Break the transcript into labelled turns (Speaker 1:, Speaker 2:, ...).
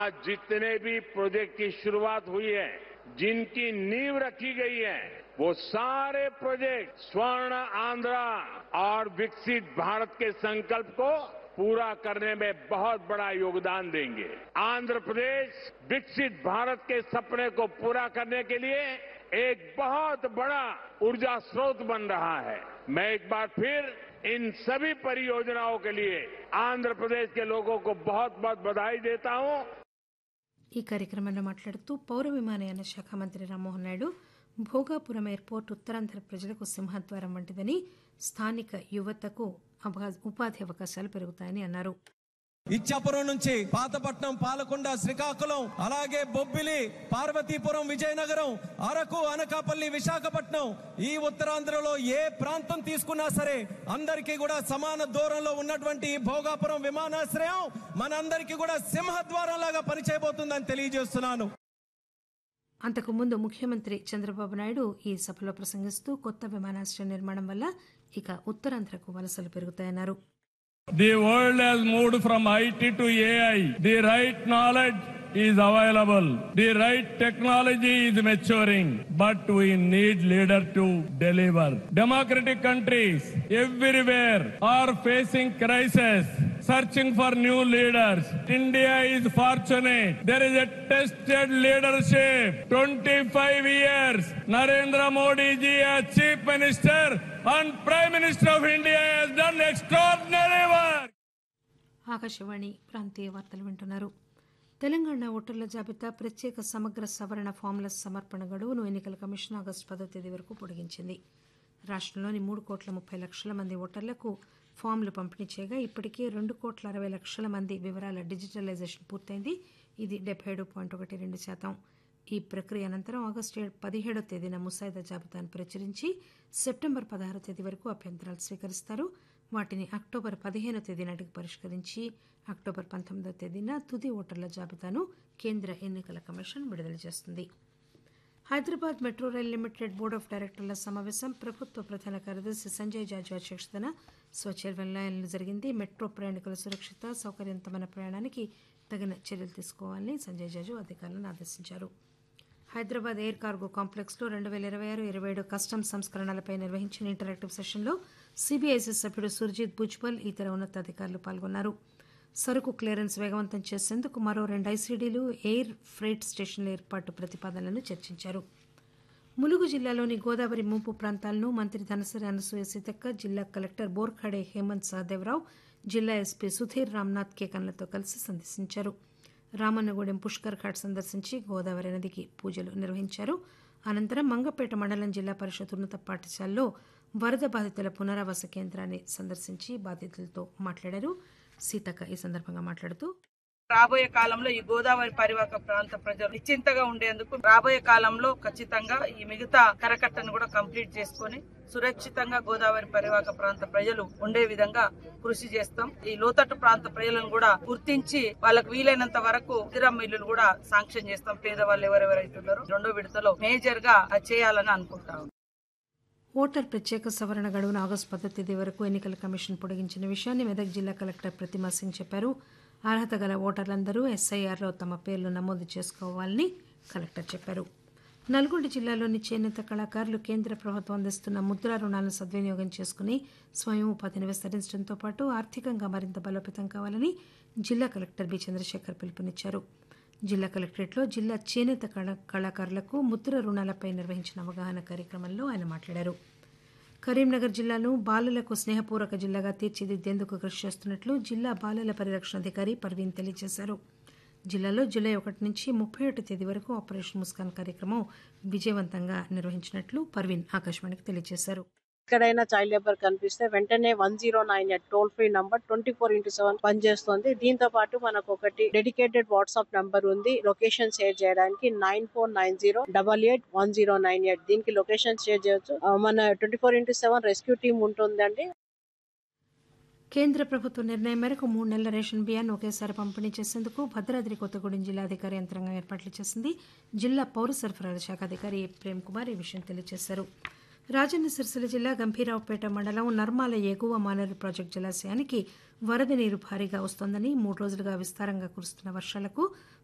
Speaker 1: आज जितने भी प्रोजेक्ट की शुरुआत हुई है जिनकी नींव रखी गई है वो सारे प्रोजेक्ट स्वर्ण आंध्रा और विकसित भारत के संकल्प को पूरा करने में बहुत बड़ा योगदान देंगे आंध्र प्रदेश विकसित भारत के सपने को पूरा करने के लिए एक बहुत बड़ा ऊर्जा स्रोत बन रहा है मैं एक बार फिर इन सभी परियोजनाओं के लिए आंध्र प्रदेश के लोगों को बहुत बहुत बधाई देता हूं
Speaker 2: ఈ కార్యక్రమంలో మాట్లాడుతూ పౌర విమానయాన శాఖ మంత్రి రామ్మోహన్ నాయుడు భోగాపురం ఎయిర్పోర్ట్ ఉత్తరాంధ్ర ప్రజలకు సింహద్వారం వంటిదని స్థానిక యువతకు అభా- ఉపాధి అవకాశాలు పెరుగుతాయని అన్నారు
Speaker 3: ఇచ్చాపురం నుంచి పాతపట్నం పాలకొండ శ్రీకాకుళం అలాగే బొబ్బిలి పార్వతీపురం విజయనగరం అరకు అనకాపల్లి విశాఖపట్నం ఈ ఉత్తరాంధ్రలో ఏ ప్రాంతం తీసుకున్నా సరే అందరికీ కూడా సమాన దూరంలో ఉన్నటువంటి ఈ భోగాపురం విమానాశ్రయం మనందరికీ కూడా సింహద్వారం లాగా పనిచేయబోతుందని తెలియజేస్తున్నాను
Speaker 2: అంతకుముందు ముఖ్యమంత్రి చంద్రబాబు నాయుడు ఈ సభలో ప్రసంగిస్తూ కొత్త విమానాశ్రయం నిర్మాణం వల్ల ఇక ఉత్తరాంధ్రకు వలసలు పెరుగుతాయన్నారు
Speaker 4: The world has moved from IT to AI. The right knowledge is available. The right technology is maturing. But we need leader to deliver. Democratic countries everywhere are facing crisis, searching for new leaders. India is fortunate. There is a tested leadership. 25 years. Narendra Modi ji as Chief Minister and Prime Minister of India has done extraordinary work.
Speaker 2: Akashvani ప్రాంతీయ వార్తలు వింటున్నారు తెలంగాణ ఓటర్ల జాబితా ప్రత్యేక సమగ్ర సవరణ ఫామ్ల సమర్పణ గడువును ఎన్నికల కమిషన్ ఆగస్టు పదో తేదీ వరకు పొడిగించింది రాష్ట్రంలోని మూడు కోట్ల ముప్పై లక్షల మంది ఓటర్లకు ఫామ్లు పంపిణీ చేయగా ఇప్పటికే రెండు కోట్ల అరవై లక్షల మంది వివరాల డిజిటలైజేషన్ పూర్తయింది ఇది డెబ్బై ఏడు పాయింట్ ఒకటి రెండు శాతం ఈ ప్రక్రియ అనంతరం ఆగస్టు ఏడు- పదిహేడో తేదీన ముసాయిదా జాబితాను ప్రచురించి సెప్టెంబర్ పదహారో తేదీ వరకు అభ్యంతరాలు స్వీకరిస్తారు వాటిని అక్టోబర్ పదిహేనో తేదీ నాటికి పరిష్కరించి అక్టోబర్ పంతొమ్మిదో తేదీన తుది ఓటర్ల జాబితాను కేంద్ర ఎన్నికల కమిషన్ విడుదల చేస్తుంది Hyderabad metro rail limited board of డైరెక్టర్ల సమావేశం ప్రభుత్వ ప్రధాన కార్యదర్శి సంజయ్ జాజు అధ్యక్షతన స్వచ్ఛర్వలయంలో జరిగింది మెట్రో ప్రయాణికుల సురక్షిత సౌకర్యవంతమైన ప్రయాణానికి తగిన చర్యలు తీసుకోవాలని సంజయ్ జాజు అధికారులను ఆదేశించారు హైదరాబాద్ ఎయిర్ కార్గో కాంప్లెక్స్లో రెండు వేల ఇరవై ఆరు ఇరవై ఏడు కస్టమ్ సంస్కరణలపై నిర్వహించిన ఇంటరాక్టివ్ సెషన్లో సిబిఐసి సభ్యుడు సుర్జిత్ భుజ్బల్ ఇతర ఉన్నతాధికారులు పాల్గొన్నారు సరుకు క్లియరెన్స్ వేగవంతం చేసేందుకు మరో రెండు ఐసీడీలు ఎయిర్ ఫ్రైట్ స్టేషన్ల ఏర్పాటు ప్రతిపాదనలను చర్చించారు ములుగు జిల్లాలోని గోదావరి ముంపు ప్రాంతాలను మంత్రి ధనసరి అనసూయ సీతక్క జిల్లా కలెక్టర్ బోర్ఖాడే హేమంత్ సహదేవరావు జిల్లా ఎస్పీ సుధీర్ రామ్నాథ్ కేకన్లతో కలిసి సందర్శించారు రామన్నగూడెం పుష్కర్ ఘాట్ సందర్శించి గోదావరి నదికి పూజలు నిర్వహించారు అనంతరం మంగపేట మండలం జిల్లా పరిషత్ ఉన్నత పాఠశాలలో వరద బాధితుల పునరావాస కేంద్రాన్ని సందర్శించి బాధితులతో మాట్లాడారు సీతక్క ఈ సందర్భంగా మాట్లాడుతూ
Speaker 5: రాబోయే కాలంలో ఈ గోదావరి పరివాహక ప్రాంత ప్రజలు నిశ్చింతగా ఉండేందుకు రాబోయే కాలంలో ఖచ్చితంగా ఈ మిగతా కరకట్టను కూడా కంప్లీట్ చేసుకొని సురక్షితంగా గోదావరి పరివాహక ప్రాంత ప్రజలు ఉండే విధంగా కృషి చేస్తాం ఈ లోతట్టు ప్రాంత ప్రజలను కూడా గుర్తించి వాళ్ళకు వీలైనంత వరకు ఇందిరమ్మ ఇల్లులు కూడా శాంక్షన్ చేస్తాం పేదవాళ్ళు ఎవరెవరైతే ఉన్నారో రెండో విడతలో మేజర్ గా అది చేయాలని అనుకుంటాం
Speaker 2: ఓటర్ ప్రత్యేక సవరణ గడువును ఆగస్టు పదో తేదీ వరకు ఎన్నికల కమిషన్ పొడిగించిన విషయాన్ని మెదక్ జిల్లా కలెక్టర్ ప్రతిమా సింగ్ చెప్పారు అర్హత గల ఓటర్లందరూ ఎస్ఐఆర్లో తమ పేర్లు నమోదు చేసుకోవాలని కలెక్టర్ చెప్పారు నల్గొండ జిల్లాలోని చేనేత కళాకారులు కేంద్ర ప్రభుత్వం అందిస్తున్న ముద్రా రుణాలను సద్వినియోగం చేసుకుని స్వయం ఉపాధిని విస్తరించడంతో పాటు ఆర్థికంగా మరింత బలోపేతం కావాలని జిల్లా కలెక్టర్ బి చంద్రశేఖర్ పిలుపునిచ్చారు జిల్లా కలెక్టరేట్లో జిల్లా చేనేత కళా కళాకారులకు ముద్ర రుణాలపై నిర్వహించిన అవగాహన కార్యక్రమంలో ఆయన మాట్లాడారు కరీంనగర్ జిల్లాను బాలలకు స్నేహపూర్వక జిల్లాగా తీర్చిదిద్దేందుకు కృషి చేస్తున్నట్లు జిల్లా బాలల పరిరక్షణ అధికారి పర్వీన్ తెలియజేశారు జిల్లాలో జూలై ఒకటి నుంచి ముప్పై ఒకటి తేదీ వరకు ఆపరేషన్ ముస్కాన్ కార్యక్రమం విజయవంతంగా నిర్వహించినట్లు పర్వీన్ ఆకాశవాణికి తెలియజేశారు
Speaker 6: ఎక్కడైనా చైల్డ్ లేబర్ కనిపిస్తే వెంటనే one zero nine eight toll free number twenty four into seven పనిచేస్తుంది దీంతో పాటు మనకు ఒకటి డెడికేటెడ్ వాట్సాప్ నంబర్ ఉంది లొకేషన్ షేర్ చేయడానికి nine four nine zero double eight one zero nine eight దీనికి లొకేషన్ షేర్ చేయొచ్చు ఆ, మన twenty four into seven rescue team ఉంటుందండి
Speaker 2: కేంద్ర ప్రభుత్వ నిర్ణయం మేరకు మూడు నెలల రేషన్ బియ్యాన్ని ఒకేసారి పంపిణీ చేసేందుకు భద్రాద్రి కొత్తగూడెం జిల్లా అధికారి యంత్రాంగం ఏర్పాట్లు చేసింది జిల్లా పౌర సరఫరాల శాఖ అధికారి ఏ. ప్రేమ్ కుమార్ ఈ విషయం తెలియజేశారు రాజన్న సిరిసిల్ల జిల్లా గంభీరావుపేట మండలం నర్మాల ఎగువ మానేరు ప్రాజెక్టు జలాశయానికి వరద నీరు భారీగా వస్తోందని మూడు రోజులుగా విస్తారంగా కురుస్తున్న వర్షాలకు